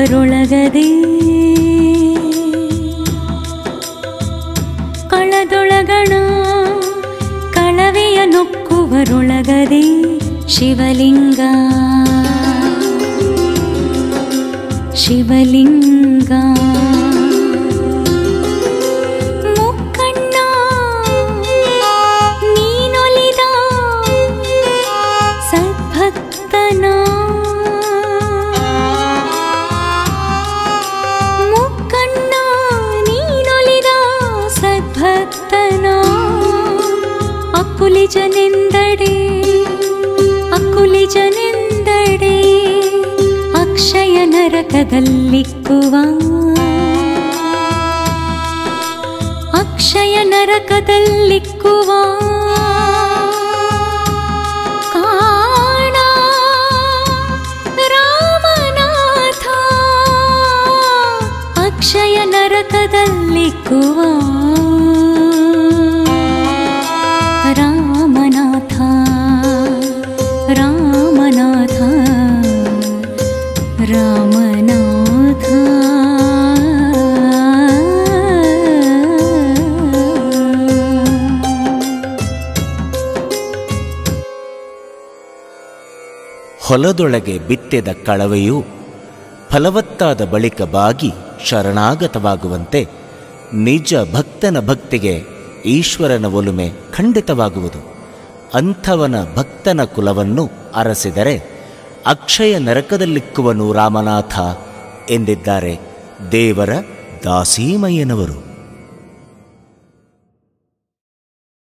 ನೊಕ್ಕುವರೊಳಗದೆ ಕಳದೊಳಗಣ ಕಳವೆಯ ನೊಕ್ಕುವರೊಳಗದೆ ಶಿವಲಿಂಗ ಶಿವಲಿಂಗ ಮುಕ್ಕಣ್ಣ ನೀನೊಲಿದ ಸದ್ಭಕ್ತನ ಮುಕ್ಕಣ್ಣ ನೀನೊಲಿದ ಸದ್ಭಕ್ತನ ಅಕ್ಕುಲಿಜನೆಂದಡೆ ಅಕ್ಕುಲಿಜನೆಂದಡೆ ಅಕ್ಷಯ ನರಕದಲ್ಲಿಕ್ಕುವ ಅಕ್ಷಯ ನರಕದಲ್ಲಿಕ್ಕುವ ಕಾಣ ರಾಮನಾಥ ಅಕ್ಷಯ ನರಕದಲ್ಲಿಕ್ಕುವ ರಾಮನಾಥ ರಾಮನಾಥ ರಾಮನಾಥ ಹೊಲದೊಳಗೆ ಬಿತ್ತಿದ ಕಳವೆಯು ಫಲವತ್ತಾದ ಬಳಿಕ ಬಾಗಿ ಶರಣಾಗತವಾಗುವಂತೆ ನಿಜ ಭಕ್ತನ ಭಕ್ತಿಗೆ ಈಶ್ವರನ ಒಲುಮೆ ಖಂಡಿತವಾಗುವುದು ಅಂಥವನ ಭಕ್ತನ ಕುಲವನ್ನು ಅರಸಿದರೆ ಅಕ್ಷಯ ನರಕದಲ್ಲಿಕ್ಕುವನು ರಾಮನಾಥ ಎಂದಿದ್ದಾರೆ ದೇವರ ದಾಸೀಮಯ್ಯನವರು